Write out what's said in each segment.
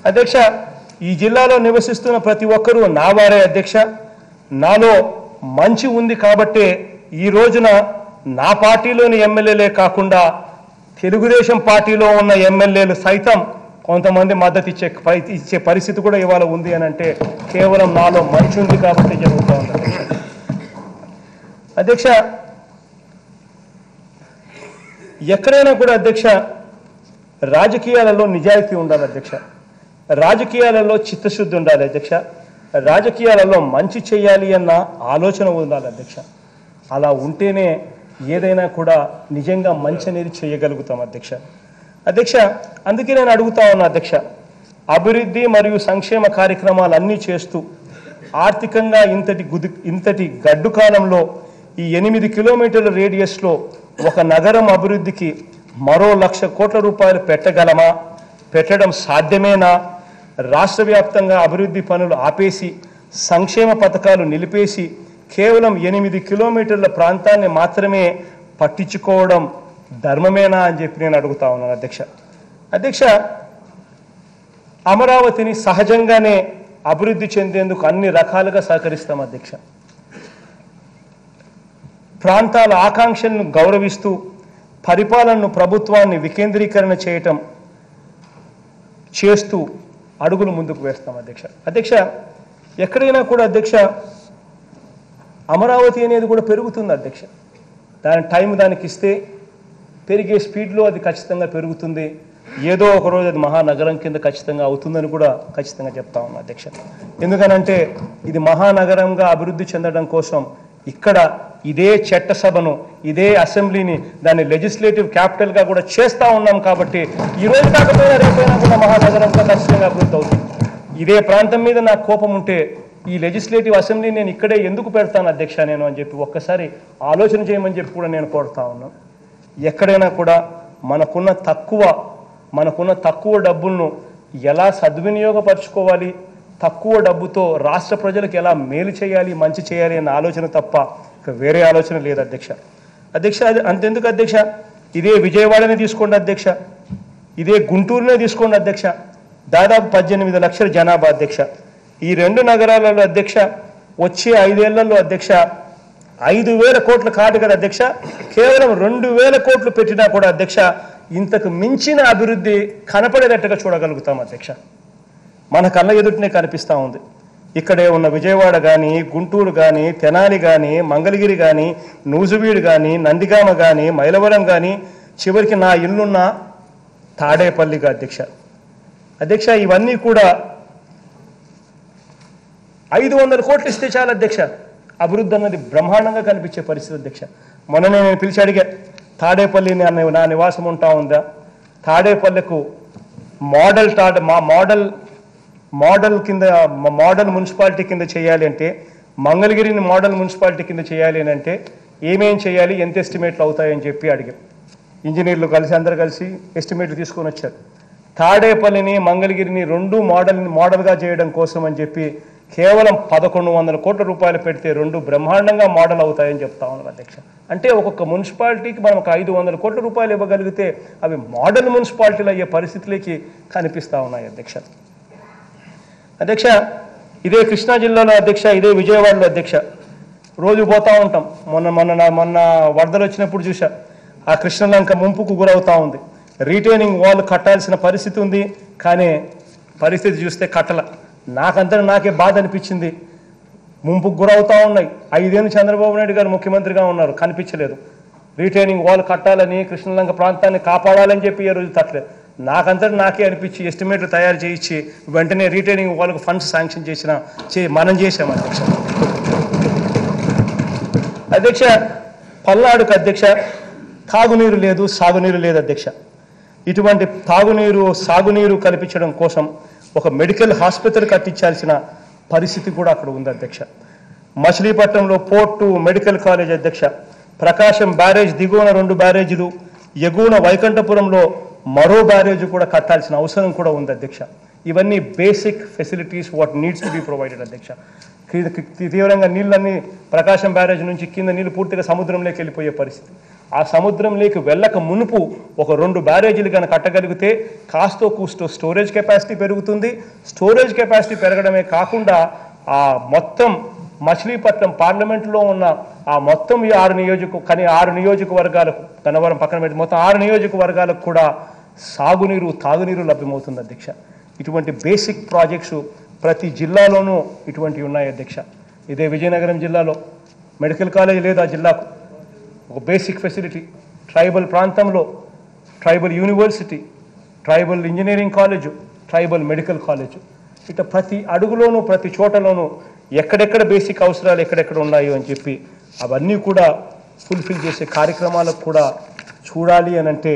అధ్యక్ష ఈ జిల్లాలో నివసిస్తున్న ప్రతి ఒక్కరూ నా వారే అధ్యక్ష నాలో మంచి ఉంది కాబట్టే ఈ రోజున నా పార్టీలోని ఎమ్మెల్యేలే కాకుండా తెలుగుదేశం పార్టీలో ఉన్న ఎమ్మెల్యేలు సైతం కొంతమంది మద్దతు ఇచ్చే పరి- ఇచ్చే పరిస్థితి కూడా ఇవాళ ఉంది అని అంటే కేవలం నాలో మంచి ఉంది కాబట్టి జరుగుతూ ఉంది అధ్యక్ష. అధ్యక్ష ఎక్కడైనా కూడా అధ్యక్ష రాజకీయాలలో నిజాయితీ ఉండాలి అధ్యక్ష రాజకీయాలలో చిత్తశుద్ధి ఉండాలి అధ్యక్ష రాజకీయాలలో మంచి చేయాలి అన్న ఆలోచన ఉండాలి అధ్యక్ష అలా ఉంటేనే ఏదైనా కూడా నిజంగా మంచి అనేది చేయగలుగుతాం అధ్యక్ష అధ్యక్ష అందుకే నేను అడుగుతా ఉన్నా అధ్యక్ష అభివృద్ధి మరియు సంక్షేమ కార్యక్రమాలన్నీ చేస్తూ ఆర్థికంగా ఇంతటి గుది ఇంతటి గడ్డు కాలంలో ఈ ఎనిమిది కిలోమీటర్ల రేడియస్లో ఒక నగరం అభివృద్ధికి మరో లక్ష కోట్ల రూపాయలు పెట్టగలమా పెట్టడం సాధ్యమేనా రాష్ట్ర వ్యాప్తంగా అభివృద్ధి పనులు ఆపేసి సంక్షేమ పథకాలు నిలిపేసి కేవలం ఎనిమిది కిలోమీటర్ల ప్రాంతాన్ని మాత్రమే పట్టించుకోవడం ధర్మమేనా అని చెప్పి నేను అడుగుతా ఉన్నాను అధ్యక్ష అధ్యక్ష అమరావతిని సహజంగానే అభివృద్ధి చెందేందుకు అన్ని రకాలుగా సహకరిస్తాం అధ్యక్ష ప్రాంతాల ఆకాంక్షలను గౌరవిస్తూ పరిపాలనను ప్రభుత్వాన్ని వికేంద్రీకరణ చేయటం చేస్తూ అడుగులు ముందుకు వేస్తాం అధ్యక్ష అధ్యక్ష ఎక్కడైనా కూడా అధ్యక్ష అమరావతి అనేది కూడా పెరుగుతుంది అధ్యక్ష దాని టైం దానికి ఇస్తే పెరిగే స్పీడ్లో అది ఖచ్చితంగా పెరుగుతుంది ఏదో ఒక రోజు అది మహానగరం కింద ఖచ్చితంగా అవుతుందని కూడా ఖచ్చితంగా చెప్తా ఉన్నా అధ్యక్ష ఎందుకనంటే ఇది మహానగరంగా అభివృద్ధి చెందడం కోసం ఇక్కడ ఇదే చట్టసభను ఇదే అసెంబ్లీని దాన్ని లెజిస్లేటివ్ క్యాపిటల్గా కూడా చేస్తూ ఉన్నాం కాబట్టి ఈ రోజు కాకపోయినా రేపైనా కూడా మహానగరంగా ఖచ్చితంగా అభివృద్ధి అవుతుంది ఇదే ప్రాంతం మీద నాకు కోపం ఉంటే ఈ లెజిస్లేటివ్ అసెంబ్లీ నేను ఇక్కడే ఎందుకు పెడతాను అధ్యక్ష నేను అని చెప్పి ఒక్కసారి ఆలోచన చేయమని చెప్పి కూడా నేను కోరుతా ఉన్నాను ఎక్కడైనా కూడా మనకున్న తక్కువ మనకున్న తక్కువ డబ్బులను ఎలా సద్వినియోగపరచుకోవాలి తక్కువ డబ్బుతో రాష్ట్ర ప్రజలకు ఎలా మేలు చేయాలి మంచి చేయాలి అన్న ఆలోచన తప్ప ఇక వేరే ఆలోచన లేదు అధ్యక్ష అధ్యక్ష అది అంతెందుకు అధ్యక్ష ఇదే విజయవాడనే తీసుకోండి అధ్యక్ష ఇదే గుంటూరునే తీసుకోండి అధ్యక్ష దాదాపు పద్దెనిమిది లక్షల జనాభా అధ్యక్ష ఈ రెండు నగరాలలో అధ్యక్ష వచ్చే ఐదేళ్లలో అధ్యక్ష ఐదు వేల కోట్ల కాదు కదా అధ్యక్ష కేవలం రెండు వేల కోట్లు పెట్టినా కూడా అధ్యక్ష ఇంతకు మించిన అభివృద్ధి కనపడేటట్టుగా చూడగలుగుతాం అధ్యక్ష మన కళ్ళ ఎదుటనే కనిపిస్తూ ఉంది ఇక్కడే ఉన్న విజయవాడ కానీ గుంటూరు కానీ తెనాలి కానీ మంగళగిరి కానీ నూజువీడు కానీ నందిగామ కానీ మైలవరం కానీ చివరికి నా ఇల్లున్న తాడేపల్లిగా అధ్యక్ష అధ్యక్ష ఇవన్నీ కూడా ఐదు వందల కోట్లు ఇస్తే చాలు అధ్యక్ష అభివృద్ధి అన్నది బ్రహ్మాండంగా కనిపించే పరిస్థితి అధ్యక్ష మొన్ననే నేను పిలిచి అడిగా తాడేపల్లి నా నా నివాసం ఉంటా ఉందా తాడేపల్లికు మోడల్ తాడ మా మోడల్ మోడల్ కింద మ- మోడల్ మున్సిపాలిటీ కింద చేయాలి అంటే మంగళగిరిని మోడల్ మున్సిపాలిటీ కింద చేయాలి అని అంటే ఏమేం చేయాలి ఎంత ఎస్టిమేట్లు అవుతాయని చెప్పి అడిగాం ఇంజనీర్లు కలిసి అందరు కలిసి ఎస్టిమేట్లు తీసుకొని వచ్చారు తాడేపల్లిని మంగళగిరిని రెండు మోడల్ మోడల్గా చేయడం కోసం అని చెప్పి కేవలం పదకొండు వందల కోట్ల రూపాయలు పెడితే రెండు బ్రహ్మాండంగా మోడల్ అవుతాయని చెప్తా ఉన్నారు అధ్యక్ష అంటే ఒక్కొక్క మున్సిపాలిటీకి మనం ఒక ఐదు వందల కోట్ల రూపాయలు ఇవ్వగలిగితే అవి మోడల్ మున్సిపాలిటీలు అయ్యే పరిస్థితులకి కనిపిస్తా ఉన్నాయి అధ్యక్ష అధ్యక్ష ఇదే కృష్ణా జిల్లాలో అధ్యక్ష ఇదే విజయవాడలో అధ్యక్ష రోజు పోతా ఉంటాం మొన్న మొన్న నా- మొన్న వరదలు వచ్చినప్పుడు చూసా ఆ కృష్ణలంక ముంపుకు గురవుతా ఉంది రీటైనింగ్ వాల్ కట్టాల్సిన పరిస్థితి ఉంది కానీ పరిస్థితి చూస్తే కట్టల నాకంతా నాకే బాధ అనిపించింది ముంపుకు గురవుతా ఉన్నాయి ఐదేళ్ళు చంద్రబాబు నాయుడు గారు ముఖ్యమంత్రిగా ఉన్నారు కనిపించలేదు రీటైనింగ్ వాల్ కట్టాలని కృష్ణలంక ప్రాంతాన్ని కాపాడాలని చెప్పి ఏ రోజు తట్టలేదు నాకంతటి నాకే అనిపించి ఎస్టిమేట్లు తయారు చేయించి వెంటనే రీటైనింగ్ వాళ్ళకు ఫండ్స్ శాంక్షన్ చేసిన చే మనం చేసాం అధ్యక్ష అధ్యక్ష పల్నాడుకు అధ్యక్ష తాగునీరు లేదు సాగునీరు లేదు అధ్యక్ష ఇటువంటి తాగునీరు సాగునీరు కల్పించడం కోసం ఒక మెడికల్ హాస్పిటల్ కట్టించాల్సిన పరిస్థితి కూడా అక్కడ ఉంది అధ్యక్ష మచిలీపట్నంలో పోర్టు మెడికల్ కాలేజ్ అధ్యక్ష ప్రకాశం బ్యారేజ్ దిగువన రెండు బ్యారేజీలు ఎగువన వైకుంఠపురంలో మరో బ్యారేజ్ కూడా కట్టాల్సిన అవసరం కూడా ఉంది అధ్యక్ష ఇవన్నీ basic facilities what needs to be provided అధ్యక్ష కి- కి- తీవ్రంగా నీళ్ళన్నీ ప్రకాశం బ్యారేజ్ నుంచి కింద నీళ్లు పూర్తిగా సముద్రంలోకి వెళ్ళిపోయే పరిస్థితి ఆ సముద్రంలోకి వెళ్ళక మునుపు ఒక రెండు బ్యారేజీలు కనుక కట్టగలిగితే కాస్తో కూస్తో స్టోరేజ్ కెపాసిటీ పెరుగుతుంది స్టోరేజ్ కెపాసిటీ పెరగడమే కాకుండా ఆ మొత్తం మచిలీపట్నం పార్లమెంట్లో ఉన్న ఆ మొత్తం ఈ ఆరు నియోజక కానీ ఆరు నియోజకవర్గాలకు గన్నవరం పక్కన పెట్టి మొత్తం ఆరు నియోజకవర్గాలకు కూడా సాగునీరు తాగునీరు లభ్యమవుతుంది అధ్యక్ష ఇటువంటి బేసిక్ ప్రాజెక్ట్స్ ప్రతి జిల్లాలోనూ ఇటువంటివి ఉన్నాయి అధ్యక్ష ఇదే విజయనగరం జిల్లాలో మెడికల్ కాలేజ్ లేదు ఆ జిల్లాకు ఒక బేసిక్ ఫెసిలిటీ ట్రైబల్ ప్రాంతంలో tribal university tribal engineering college tribal medical college ఇట్లా ప్రతి అడుగులోనూ ప్రతి చోటలోనూ ఎక్కడెక్కడ బేసిక్ అవసరాలు ఎక్కడెక్కడ ఉన్నాయో అని చెప్పి అవన్నీ కూడా ఫుల్ఫిల్ చేసే కార్యక్రమాలకు కూడా చూడాలి అని అంటే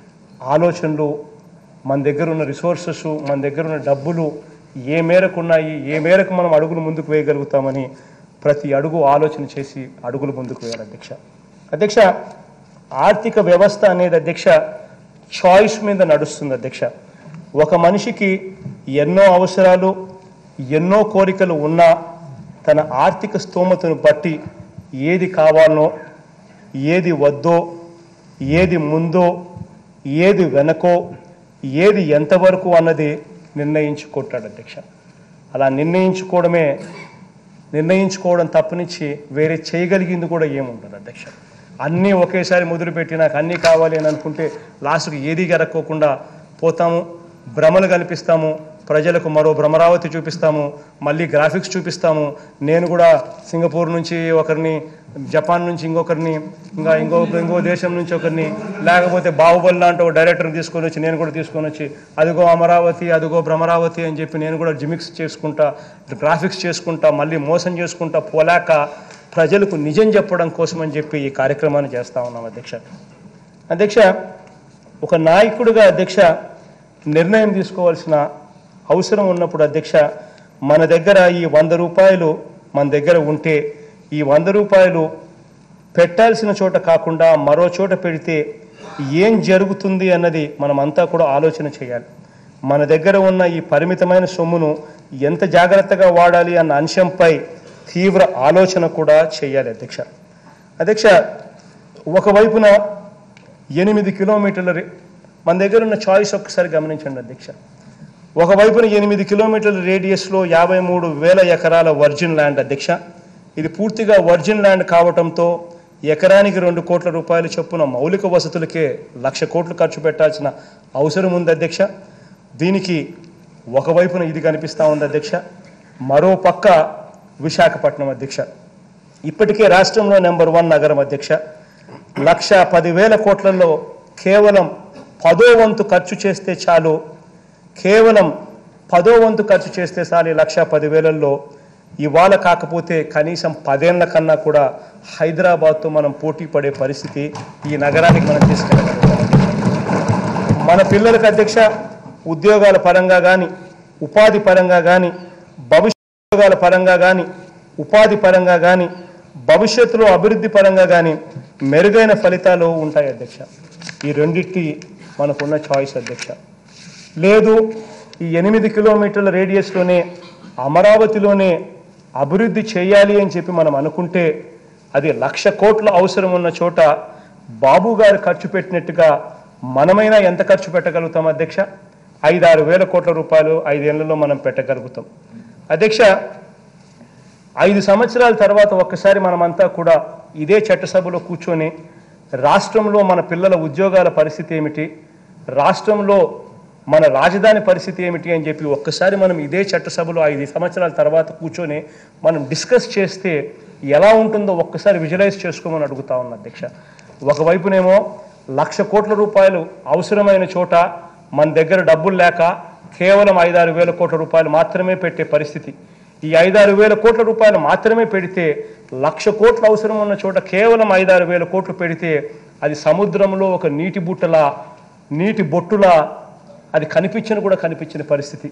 ఆలోచనలు మన దగ్గర ఉన్న రిసోర్సెస్ మన దగ్గర ఉన్న డబ్బులు ఏ మేరకు ఉన్నాయి ఏ మేరకు మనం అడుగులు ముందుకు వేయగలుగుతామని ప్రతి అడుగు ఆలోచన చేసి అడుగులు ముందుకు వేయాలి అధ్యక్ష అధ్యక్ష ఆర్థిక వ్యవస్థ అనేది అధ్యక్ష చాయిస్ మీద నడుస్తుంది అధ్యక్ష ఒక మనిషికి ఎన్నో అవసరాలు ఎన్నో కోరికలు ఉన్నా తన ఆర్థిక స్తోమతను బట్టి ఏది కావాలనో ఏది వద్దో ఏది ముందో ఏది వెనకో ఏది ఎంతవరకు అన్నది నిర్ణయించుకుంటాడు అధ్యక్ష అలా నిర్ణయించుకోవడమే నిర్ణయించుకోవడం తప్పనిచ్చి వేరే చేయగలిగింది కూడా ఏముంటుంది అధ్యక్ష అన్నీ ఒకేసారి మొదలుపెట్టి నాకు అన్నీ కావాలి అని అనుకుంటే లాస్ట్కి ఏది గరక్కోకుండా పోతాము భ్రమలు కల్పిస్తాము ప్రజలకు మరో భ్రమరావతి చూపిస్తాము మళ్ళీ గ్రాఫిక్స్ చూపిస్తాము నేను కూడా సింగపూర్ నుంచి ఒకరిని జపాన్ నుంచి ఇంకొకరిని ఇంకా ఇంకో ఇంకో దేశం నుంచి ఒకరిని లేకపోతే బాహుబలి లాంటి ఒక డైరెక్టర్ని తీసుకొని వచ్చి నేను కూడా తీసుకొని వచ్చి అదిగో అమరావతి అదిగో భ్రమరావతి అని చెప్పి నేను కూడా జిమిక్స్ చేసుకుంటా గ్రాఫిక్స్ చేసుకుంటా మళ్ళీ మోసం చేసుకుంటా పోలేక ప్రజలకు నిజం చెప్పడం కోసం అని చెప్పి ఈ కార్యక్రమాన్ని చేస్తా ఉన్నాం అధ్యక్ష అధ్యక్ష ఒక నాయకుడిగా అధ్యక్ష నిర్ణయం తీసుకోవాల్సిన అవసరం ఉన్నప్పుడు అధ్యక్ష మన దగ్గర ఈ వంద రూపాయలు మన దగ్గర ఉంటే ఈ వంద రూపాయలు పెట్టాల్సిన చోట కాకుండా మరో చోట పెడితే ఏం జరుగుతుంది అన్నది మనమంతా కూడా ఆలోచన చేయాలి మన దగ్గర ఉన్న ఈ పరిమితమైన సొమ్మును ఎంత జాగ్రత్తగా వాడాలి అన్న అంశంపై తీవ్ర ఆలోచన కూడా చేయాలి అధ్యక్ష అధ్యక్ష ఒకవైపున ఎనిమిది కిలోమీటర్ల రే- మన దగ్గర ఉన్న చాయిస్ ఒక్కసారి గమనించండి అధ్యక్ష ఒకవైపున ఎనిమిది కిలోమీటర్ల రేడియస్లో యాభై మూడు వేల ఎకరాల వర్జిన్ ల్యాండ్ అధ్యక్ష ఇది పూర్తిగా వర్జిన్ ల్యాండ్ కావటంతో ఎకరానికి రెండు కోట్ల రూపాయల చొప్పున మౌలిక వసతులకే లక్ష కోట్లు ఖర్చు పెట్టాల్సిన అవసరం ఉంది అధ్యక్ష దీనికి ఒకవైపున ఇది కనిపిస్తూ ఉంది అధ్యక్ష మరో పక్క విశాఖపట్నం అధ్యక్ష ఇప్పటికే రాష్ట్రంలో నెంబర్ వన్ నగరం అధ్యక్ష లక్ష పదివేల కోట్లలో కేవలం పదో వంతు ఖర్చు చేస్తే చాలు కేవలం పదో వంతు ఖర్చు చేస్తే చాలు ఈ లక్ష పదివేలల్లో ఇవాళ కాకపోతే కనీసం పదేళ్ల కన్నా కూడా హైదరాబాద్తో మనం పోటీ పడే పరిస్థితి ఈ నగరానికి మనం తీసుకెళ్ళగలుగుతాం మన పిల్లలకు అధ్యక్ష ఉద్యోగాల పరంగా కానీ ఉపాధి పరంగా కానీ భవిష్యత్తుగాల పరంగా కానీ ఉపాధి పరంగా కానీ భవిష్యత్తులో అభివృద్ధి పరంగా కానీ మెరుగైన ఫలితాలు ఉంటాయి అధ్యక్ష ఈ రెండింటి మనకున్న చాయిస్ అధ్యక్ష లేదు ఈ ఎనిమిది కిలోమీటర్ల రేడియస్లోనే అమరావతిలోనే అభివృద్ధి చేయాలి అని చెప్పి మనం అనుకుంటే అది లక్ష కోట్ల అవసరం ఉన్న చోట బాబు గారు ఖర్చు పెట్టినట్టుగా మనమైనా ఎంత ఖర్చు పెట్టగలుగుతాం అధ్యక్ష ఐదారు వేల కోట్ల రూపాయలు ఐదేళ్లలో మనం పెట్టగలుగుతాం అధ్యక్ష ఐదు సంవత్సరాల తర్వాత ఒక్కసారి మనమంతా కూడా ఇదే చట్టసభలో కూర్చొని రాష్ట్రంలో మన పిల్లల ఉద్యోగాల పరిస్థితి ఏమిటి రాష్ట్రంలో మన రాజధాని పరిస్థితి ఏమిటి అని చెప్పి ఒక్కసారి మనం ఇదే చట్టసభలో ఐదు సంవత్సరాల తర్వాత కూర్చొని మనం డిస్కస్ చేస్తే ఎలా ఉంటుందో ఒక్కసారి విజువలైజ్ చేసుకోమని అడుగుతా ఉన్నా అధ్యక్ష ఒకవైపునేమో లక్ష కోట్ల రూపాయలు అవసరమైన చోట మన దగ్గర డబ్బులు లేక కేవలం ఐదారు వేల కోట్ల రూపాయలు మాత్రమే పెట్టే పరిస్థితి ఈ ఐదారు వేల కోట్ల రూపాయలు మాత్రమే పెడితే లక్ష కోట్ల అవసరం ఉన్న చోట కేవలం ఐదారు వేల కోట్లు పెడితే అది సముద్రంలో ఒక నీటి బుట్టలా నీటి బొట్టులా అది కనిపించని కూడా కనిపించిన పరిస్థితి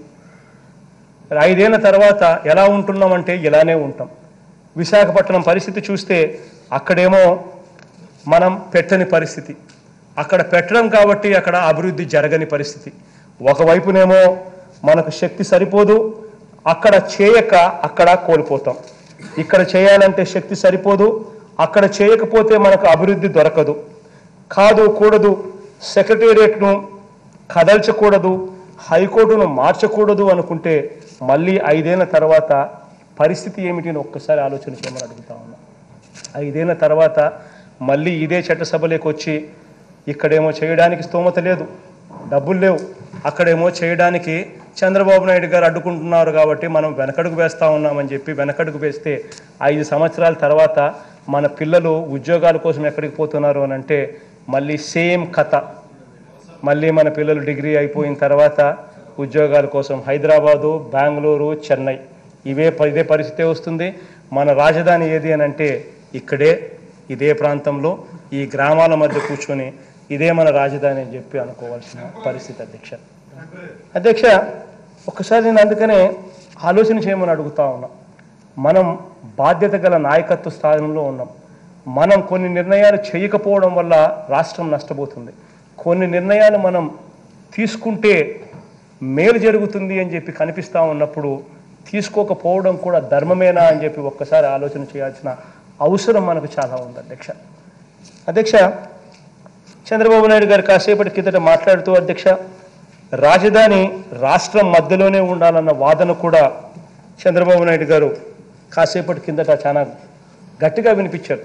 ఐదేళ్ల తర్వాత ఎలా ఉంటున్నామంటే ఇలానే ఉంటాం విశాఖపట్నం పరిస్థితి చూస్తే అక్కడేమో మనం పెట్టని పరిస్థితి అక్కడ పెట్టడం కాబట్టి అక్కడ అభివృద్ధి జరగని పరిస్థితి ఒకవైపునేమో మనకు శక్తి సరిపోదు అక్కడ చేయక అక్కడ కోల్పోతాం ఇక్కడ చేయాలంటే శక్తి సరిపోదు అక్కడ చేయకపోతే మనకు అభివృద్ధి దొరకదు కాదు కూడదు సెక్రటేరియట్ను కదల్చకూడదు హైకోర్టును మార్చకూడదు అనుకుంటే మళ్ళీ ఐదేళ్ల తర్వాత పరిస్థితి ఏమిటి అని ఒక్కసారి ఆలోచన చేయమని అడుగుతా ఉన్నా ఐదేళ్ల తర్వాత మళ్ళీ ఇదే చట్టసభలోకి వచ్చి ఇక్కడేమో చేయడానికి స్తోమత లేదు డబ్బులు లేవు అక్కడేమో చేయడానికి చంద్రబాబు నాయుడు గారు అడ్డుకుంటున్నారు కాబట్టి మనం వెనకడుగు వేస్తా ఉన్నామని చెప్పి వెనకడుగు వేస్తే ఐదు సంవత్సరాల తర్వాత మన పిల్లలు ఉద్యోగాల కోసం ఎక్కడికి పోతున్నారు అని అంటే మళ్ళీ సేమ్ కథ మళ్ళీ మన పిల్లలు డిగ్రీ అయిపోయిన తర్వాత ఉద్యోగాల కోసం హైదరాబాదు బెంగళూరు చెన్నై ఇవే ప- ఇదే పరిస్థితి వస్తుంది మన రాజధాని ఏది అని అంటే ఇక్కడే ఇదే ప్రాంతంలో ఈ గ్రామాల మధ్య కూర్చొని ఇదే మన రాజధాని అని చెప్పి అనుకోవాల్సిన పరిస్థితి అధ్యక్ష అధ్యక్ష ఒక్కసారి నేను అందుకనే ఆలోచన చేయమని అడుగుతా ఉన్నా మనం బాధ్యత గల నాయకత్వ స్థానంలో ఉన్నాం మనం కొన్ని నిర్ణయాలు చేయకపోవడం వల్ల రాష్ట్రం నష్టపోతుంది కొన్ని నిర్ణయాలు మనం తీసుకుంటే మేలు జరుగుతుంది అని చెప్పి కనిపిస్తూ ఉన్నప్పుడు తీసుకోకపోవడం కూడా ధర్మమేనా అని చెప్పి ఒక్కసారి ఆలోచన చేయాల్సిన అవసరం మనకు చాలా ఉంది అధ్యక్ష అధ్యక్ష చంద్రబాబు నాయుడు గారు కాసేపటి కిందట మాట్లాడుతూ అధ్యక్ష రాజధాని రాష్ట్రం మధ్యలోనే ఉండాలన్న వాదన కూడా చంద్రబాబు నాయుడు గారు కాసేపటి కిందట చాలా గట్టిగా వినిపించారు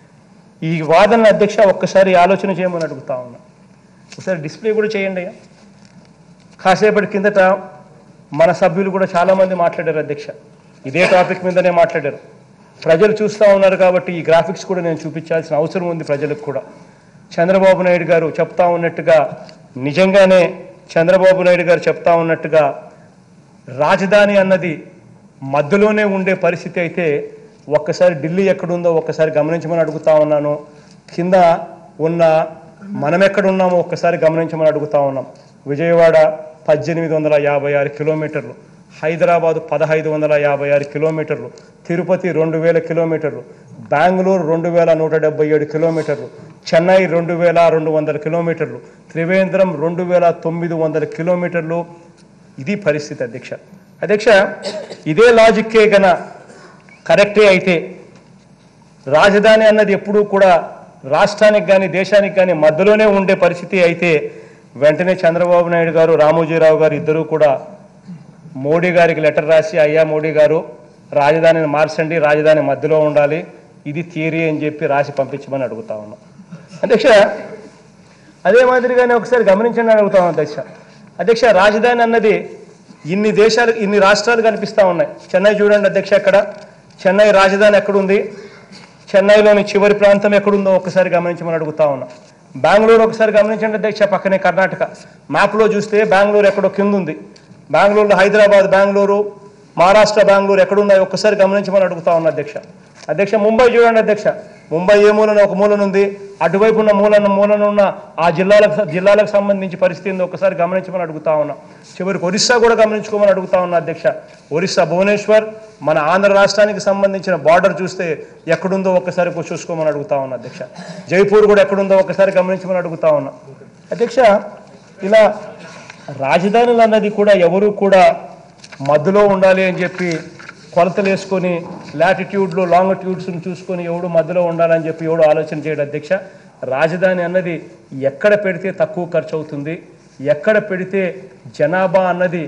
ఈ వాదన అధ్యక్ష ఒక్కసారి ఆలోచన చేయమని అడుగుతా ఉన్నా ఒకసారి డిస్ప్లే కూడా చేయండి అయ్యా కాసేపటి కిందట మన సభ్యులు కూడా చాలామంది మాట్లాడారు అధ్యక్ష ఇదే టాపిక్ మీదనే మాట్లాడారు ప్రజలు చూస్తూ ఉన్నారు కాబట్టి ఈ గ్రాఫిక్స్ కూడా నేను చూపించాల్సిన అవసరం ఉంది ప్రజలకు కూడా చంద్రబాబు నాయుడు గారు చెప్తా ఉన్నట్టుగా నిజంగానే చంద్రబాబు నాయుడు గారు చెప్తా ఉన్నట్టుగా రాజధాని అన్నది మధ్యలోనే ఉండే పరిస్థితి అయితే ఒక్కసారి ఢిల్లీ ఎక్కడుందో ఒక్కసారి గమనించమని అడుగుతా ఉన్నాను కింద ఉన్న మనం ఎక్కడున్నామో ఒక్కసారి గమనించమని అడుగుతా ఉన్నాం విజయవాడ పద్దెనిమిది వందల యాభై ఆరు కిలోమీటర్లు హైదరాబాదు పదహైదు వందల యాభై ఆరు కిలోమీటర్లు తిరుపతి రెండు వేల కిలోమీటర్లు బెంగళూరు రెండు వేల నూట డెబ్బై ఏడు కిలోమీటర్లు చెన్నై రెండు వేల రెండు వందల కిలోమీటర్లు త్రివేంద్రం రెండు వేల తొమ్మిది వందల కిలోమీటర్లు ఇది పరిస్థితి అధ్యక్ష అధ్యక్ష ఇదే లాజిక్కే గన కరెక్టే అయితే రాజధాని అన్నది ఎప్పుడూ కూడా రాష్ట్రానికి కానీ దేశానికి కానీ మధ్యలోనే ఉండే పరిస్థితి అయితే వెంటనే చంద్రబాబు నాయుడు గారు రామోజీరావు గారు ఇద్దరూ కూడా మోడీ గారికి లెటర్ రాసి అయ్యా మోడీ గారు రాజధానిని మార్చండి రాజధాని మధ్యలో ఉండాలి ఇది థియరీ అని చెప్పి రాసి పంపించమని అడుగుతా ఉన్నాం అధ్యక్ష అదే మాదిరిగానే ఒకసారి గమనించండి అని అడుగుతా ఉన్నాం అధ్యక్ష అధ్యక్ష రాజధాని అన్నది ఇన్ని దేశాలు ఇన్ని రాష్ట్రాలు కనిపిస్తూ ఉన్నాయి చెన్నై చూడండి అధ్యక్ష అక్కడ చెన్నై రాజధాని ఎక్కడుంది చెన్నైలోని చివరి ప్రాంతం ఎక్కడుందో ఒకసారి గమనించమని అడుగుతా ఉన్నా బెంగళూరు ఒకసారి గమనించండి అధ్యక్ష పక్కనే కర్ణాటక మ్యాప్లో చూస్తే బెంగళూరు ఎక్కడో కింద ఉంది బెంగళూరులో హైదరాబాద్ బెంగళూరు మహారాష్ట్ర బెంగళూరు ఎక్కడున్నాయో ఒక్కసారి గమనించమని అడుగుతా ఉన్నా అధ్యక్ష అధ్యక్ష ముంబై చూడండి అధ్యక్ష ముంబై ఏ మూలన ఒక మూలన ఉంది అటువైపు ఉన్న మూలన మూలన ఉన్న ఆ జిల్లాలకు జిల్లాలకు సంబంధించి పరిస్థితి ఏందో ఒకసారి గమనించమని అడుగుతా ఉన్నా చివరికి ఒరిస్సా కూడా గమనించుకోమని అడుగుతా ఉన్నా అధ్యక్ష ఒరిస్సా భువనేశ్వర్ మన ఆంధ్ర రాష్ట్రానికి సంబంధించిన బార్డర్ చూస్తే ఎక్కడుందో ఒక్కసారి పోయి చూసుకోమని అడుగుతా ఉన్నా అధ్యక్ష జైపూర్ కూడా ఎక్కడుందో ఒకసారి గమనించమని అడుగుతా ఉన్నా అధ్యక్ష ఇలా రాజధానులు అన్నది కూడా ఎవరు కూడా మధ్యలో ఉండాలి అని చెప్పి కొలతలు వేసుకొని లాటిట్యూడ్లు లాంగిట్యూడ్స్ని చూసుకొని ఎవడు మధ్యలో ఉండాలని చెప్పి ఎవడు ఆలోచన చేయడు అధ్యక్ష రాజధాని అన్నది ఎక్కడ పెడితే తక్కువ ఖర్చు అవుతుంది ఎక్కడ పెడితే జనాభా అన్నది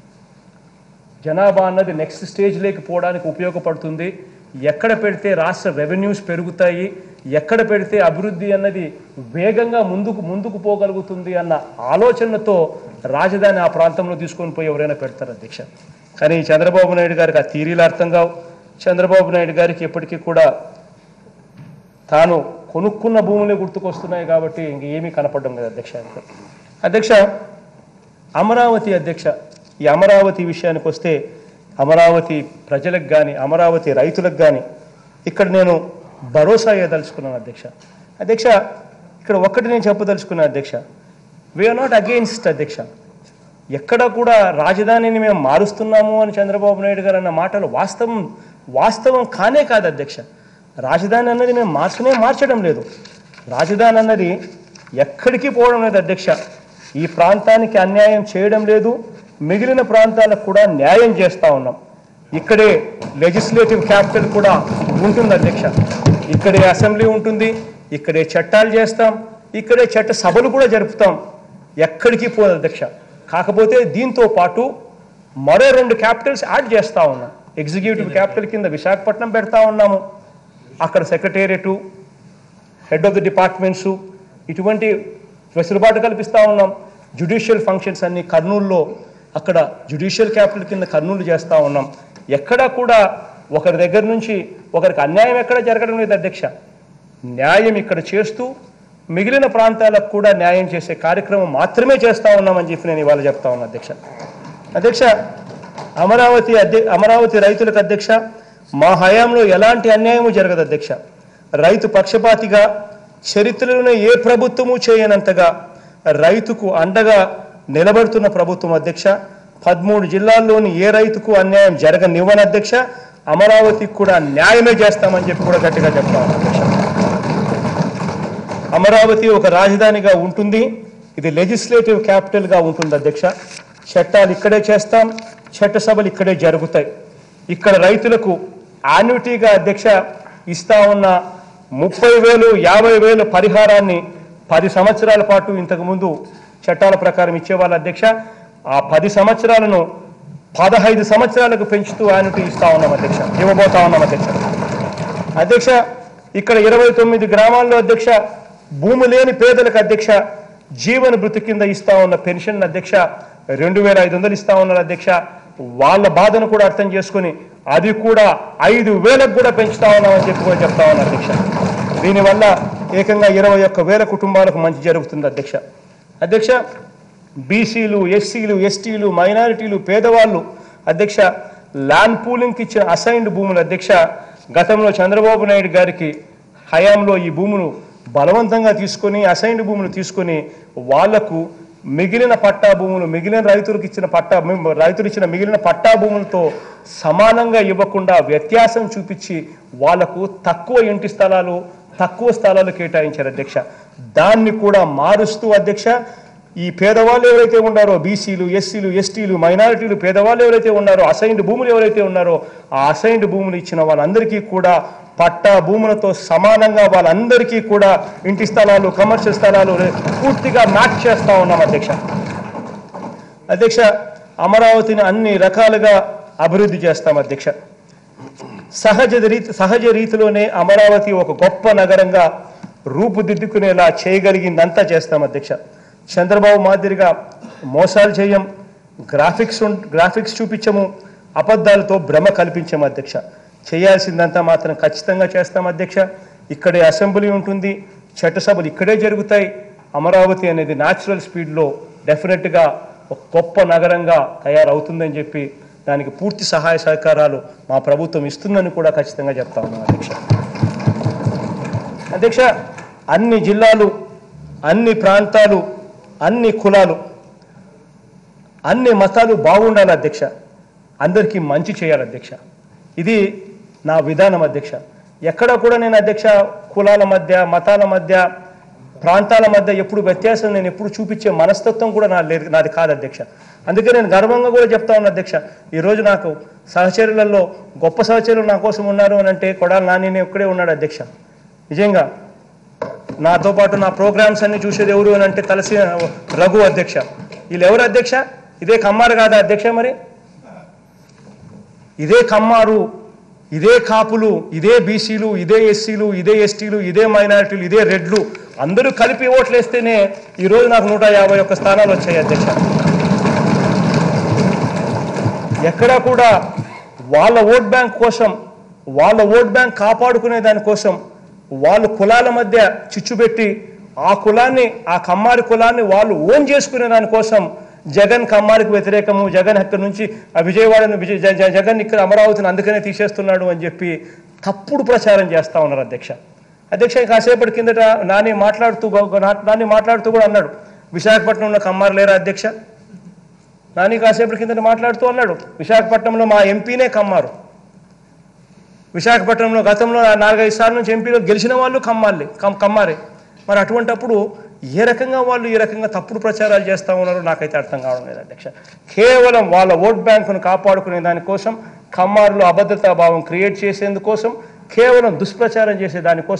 జనాభా అన్నది నెక్స్ట్ స్టేజ్లోకి పోవడానికి ఉపయోగపడుతుంది ఎక్కడ పెడితే రాష్ట్ర రెవెన్యూస్ పెరుగుతాయి ఎక్కడ పెడితే అభివృద్ధి అన్నది వేగంగా ముందుకు ముందుకు పోగలుగుతుంది అన్న ఆలోచనతో రాజధాని ఆ ప్రాంతంలో తీసుకొని పోయి ఎవరైనా పెడతారు అధ్యక్ష కానీ చంద్రబాబు నాయుడు గారికి ఆ థీరీలు అర్థం కావు చంద్రబాబు నాయుడు గారికి ఎప్పటికీ కూడా తాను కొనుక్కున్న భూములే గుర్తుకొస్తున్నాయి కాబట్టి ఇంక ఏమీ కనపడడం లేదు అధ్యక్ష ఆయనకు. అధ్యక్ష అమరావతి అధ్యక్ష ఈ అమరావతి విషయానికి వస్తే అమరావతి ప్రజలకు కానీ అమరావతి రైతులకు కానీ ఇక్కడ నేను భరోసా ఇవ్వదలుచుకున్నాను అధ్యక్ష అధ్యక్ష ఇక్కడ ఒక్కటి నేను చెప్పదలుచుకున్నాను అధ్యక్ష వీఆర్ నాట్ అగెయిన్స్ట్ అధ్యక్ష ఎక్కడ కూడా రాజధానిని మేము మారుస్తున్నాము అని చంద్రబాబు నాయుడు గారు అన్న మాటలు వాస్తవం వాస్తవం కానే కాదు అధ్యక్ష రాజధాని అన్నది మేము మార్చనే మార్చడం లేదు రాజధాని అన్నది ఎక్కడికి పోవడం లేదు అధ్యక్ష ఈ ప్రాంతానికి అన్యాయం చేయడం లేదు మిగిలిన ప్రాంతాలకు కూడా న్యాయం చేస్తూ ఉన్నాం ఇక్కడే లెజిస్లేటివ్ క్యాపిటల్ కూడా ఉంటుంది అధ్యక్ష ఇక్కడే అసెంబ్లీ ఉంటుంది ఇక్కడే చట్టాలు చేస్తాం ఇక్కడే చట్ట సభలు కూడా జరుపుతాం ఎక్కడికి పోదు అధ్యక్ష కాకపోతే దీంతో పాటు మరో రెండు క్యాపిటల్స్ యాడ్ చేస్తా ఉన్నాం ఎగ్జిక్యూటివ్ క్యాపిటల్ కింద విశాఖపట్నం పెడతా ఉన్నాము అక్కడ secretariat head of the departments ఇటువంటి వెసులుబాటు కల్పిస్తూ ఉన్నాం జ్యుడిషియల్ ఫంక్షన్స్ అన్ని కర్నూలులో అక్కడ జ్యుడిషియల్ క్యాపిటల్ కింద కర్నూలు చేస్తూ ఉన్నాం ఎక్కడా కూడా ఒకరి దగ్గర నుంచి ఒకరికి అన్యాయం ఎక్కడ జరగడం లేదు అధ్యక్ష న్యాయం ఇక్కడ చేస్తూ మిగిలిన ప్రాంతాలకు కూడా న్యాయం చేసే కార్యక్రమం మాత్రమే చేస్తూ ఉన్నామని చెప్పి నేను ఇవాళ చెప్తా ఉన్నా అధ్యక్ష అధ్యక్ష అమరావతి అధ్య అమరావతి రైతులకు అధ్యక్ష మా హయాంలో ఎలాంటి అన్యాయము జరగదు అధ్యక్ష రైతు పక్షపాతిగా చరిత్రలోనే ఏ ప్రభుత్వము చేయనంతగా రైతుకు అండగా నిలబడుతున్న ప్రభుత్వం అధ్యక్ష పదమూడు జిల్లాల్లోని ఏ రైతుకు అన్యాయం జరగనివ్వని అధ్యక్ష అమరావతికి కూడా న్యాయమే చేస్తామని చెప్పి కూడా గట్టిగా చెప్తా ఉన్నాను అధ్యక్ష అమరావతి ఒక రాజధానిగా ఉంటుంది ఇది లెజిస్లేటివ్ క్యాపిటల్గా ఉంటుంది అధ్యక్ష చట్టాలు ఇక్కడే చేస్తాం చట్టసభలు ఇక్కడే జరుగుతాయి ఇక్కడ రైతులకు యాన్యుటీగా అధ్యక్ష ఇస్తా ఉన్న ముప్పై వేలు యాభై వేలు పరిహారాన్ని పది సంవత్సరాల పాటు ఇంతకుముందు చట్టాల ప్రకారం ఇచ్చేవాళ్ళ అధ్యక్ష ఆ పది సంవత్సరాలను పదహైదు సంవత్సరాలకు పెంచుతూ యాన్యుటీ ఇస్తా ఉన్నాం అధ్యక్ష ఇవ్వబోతా ఉన్నాం అధ్యక్ష అధ్యక్ష ఇక్కడ ఇరవై తొమ్మిది గ్రామాల్లో అధ్యక్ష భూమి లేని పేదలకు అధ్యక్ష జీవన భృతి కింద ఇస్తా ఉన్న పెన్షన్ అధ్యక్ష రెండు వేల ఐదు వందలు ఇస్తా ఉన్నారు అధ్యక్ష వాళ్ళ బాధను కూడా అర్థం చేసుకుని అది కూడా ఐదు వేలకు కూడా పెంచుతా ఉన్నామని చెప్పి కూడా చెప్తా ఉన్నారు అధ్యక్ష దీనివల్ల ఏకంగా ఇరవై ఒక్క వేల కుటుంబాలకు మంచి జరుగుతుంది అధ్యక్ష అధ్యక్ష బీసీలు ఎస్సీలు ఎస్టీలు మైనారిటీలు పేదవాళ్ళు అధ్యక్ష ల్యాండ్ పూలింగ్కి ఇచ్చిన అసైన్డ్ భూములు అధ్యక్ష గతంలో చంద్రబాబు నాయుడు గారికి హయాంలో ఈ భూములు బలవంతంగా తీసుకొని అసైన్డ్ భూములు తీసుకొని వాళ్లకు మిగిలిన పట్టా భూములు మిగిలిన రైతులకు ఇచ్చిన పట్టా మి- రైతులు ఇచ్చిన మిగిలిన పట్టా భూములతో సమానంగా ఇవ్వకుండా వ్యత్యాసం చూపించి వాళ్లకు తక్కువ ఇంటి స్థలాలు తక్కువ స్థలాలు కేటాయించారు అధ్యక్ష దాన్ని కూడా మారుస్తూ అధ్యక్ష ఈ పేదవాళ్ళు ఎవరైతే ఉన్నారో బీసీలు ఎస్సీలు ఎస్టీలు మైనారిటీలు పేదవాళ్ళు ఎవరైతే ఉన్నారో అసైన్డ్ భూములు ఎవరైతే ఉన్నారో ఆ అసైన్డ్ భూములు ఇచ్చిన వాళ్ళందరికీ కూడా పట్టా భూములతో సమానంగా వాళ్ళందరికీ కూడా ఇంటి స్థలాలు కమర్షియల్ స్థలాలు పూర్తిగా మ్యాచ్ చేస్తా ఉన్నాం అధ్యక్ష అధ్యక్ష అమరావతిని అన్ని రకాలుగా అభివృద్ధి చేస్తాం అధ్యక్ష సహజ రీతి సహజ రీతిలోనే అమరావతి ఒక గొప్ప నగరంగా రూపుదిద్దుకునేలా చేయగలిగిందంతా చేస్తాం అధ్యక్ష చంద్రబాబు మాదిరిగా మోసాలు చేయం గ్రాఫిక్స్ ఉం- గ్రాఫిక్స్ చూపించము అబద్ధాలతో భ్రమ కల్పించము అధ్యక్ష చేయాల్సిందంతా మాత్రం ఖచ్చితంగా చేస్తాం అధ్యక్ష ఇక్కడే అసెంబ్లీ ఉంటుంది చట్టసభలు ఇక్కడే జరుగుతాయి అమరావతి అనేది న్యాచురల్ స్పీడ్లో డెఫినెట్గా ఒక గొప్ప నగరంగా తయారవుతుందని చెప్పి దానికి పూర్తి సహాయ సహకారాలు మా ప్రభుత్వం ఇస్తుందని కూడా ఖచ్చితంగా చెప్తా ఉన్నాం అధ్యక్ష అధ్యక్ష అన్ని జిల్లాలు అన్ని ప్రాంతాలు అన్ని కులాలు అన్ని మతాలు బాగుండాలి అధ్యక్ష అందరికీ మంచి చేయాలి అధ్యక్ష ఇది నా విధానం అధ్యక్ష ఎక్కడ కూడా నేను అధ్యక్ష కులాల మధ్య మతాల మధ్య ప్రాంతాల మధ్య ఎప్పుడు వ్యత్యాసం నేను ఎప్పుడు చూపించే మనస్తత్వం కూడా నా లేదు నాది కాదు అధ్యక్ష అందుకే నేను గర్వంగా కూడా చెప్తా ఉన్నా అధ్యక్ష ఈరోజు నాకు సహచరులలో గొప్ప సహచరులు నా కోసం ఉన్నారు అని అంటే కొడాలి నాని ఒక్కడే ఉన్నాడు అధ్యక్ష నిజంగా నాతో పాటు నా ప్రోగ్రామ్స్ అన్ని చూసేది ఎవరు అని అంటే తలసి రఘు అధ్యక్ష వీళ్ళు ఎవరు అధ్యక్ష ఇదే కమ్మారు కాదా అధ్యక్ష మరి ఇదే కమ్మారు ఇదే కాపులు ఇదే బీసీలు ఇదే ఎస్సీలు ఇదే ఎస్టీలు ఇదే మైనారిటీలు ఇదే రెడ్లు అందరూ కలిపి ఓట్లేస్తేనే ఈరోజు నాకు నూట యాభై ఒక్క స్థానాలు వచ్చాయి అధ్యక్ష ఎక్కడా కూడా వాళ్ళ ఓట్ బ్యాంక్ కోసం వాళ్ళ ఓట్ బ్యాంక్ కాపాడుకునే దానికోసం వాళ్ళు కులాల మధ్య చిచ్చు పెట్టి ఆ కులాన్ని ఆ కమ్మారి కులాన్ని వాళ్ళు ఓన్ చేసుకునే దానికోసం జగన్ కమ్మారికి వ్యతిరేకము జగన్ అక్కడి నుంచి ఆ విజయవాడను విజయ జ- జ- జగన్ ఇక్కడ అమరావతిని అందుకనే తీసేస్తున్నాడు అని చెప్పి తప్పుడు ప్రచారం చేస్తా ఉన్నారు అధ్యక్ష అధ్యక్ష కాసేపటి కిందట నాని మాట్లాడుతూ గో- నా- నాని మాట్లాడుతూ కూడా అన్నాడు విశాఖపట్నంలో కమ్మారు లేరా అధ్యక్ష నాని కాసేపటి కిందట మాట్లాడుతూ అన్నాడు విశాఖపట్నంలో మా ఎంపీనే కమ్మారు విశాఖపట్నంలో గతంలో నాలుగైదు సార్లు నుంచి ఎంపీలో గెలిచిన వాళ్ళు కమ్మాలి కమ్ కమ్మారే మరి అటువంటప్పుడు ఏ రకంగా వాళ్ళు ఈ రకంగా తప్పుడు ప్రచారాలు చేస్తూ ఉన్నారో నాకైతే అర్థం కావడం లేదు అధ్యక్ష కేవలం వాళ్ళ ఓట్ బ్యాంకును కాపాడుకునే దానికోసం కమ్మారులో అభద్రతా భావం క్రియేట్ చేసేందుకోసం కేవలం దుష్ప్రచారం చేసే దానికోసం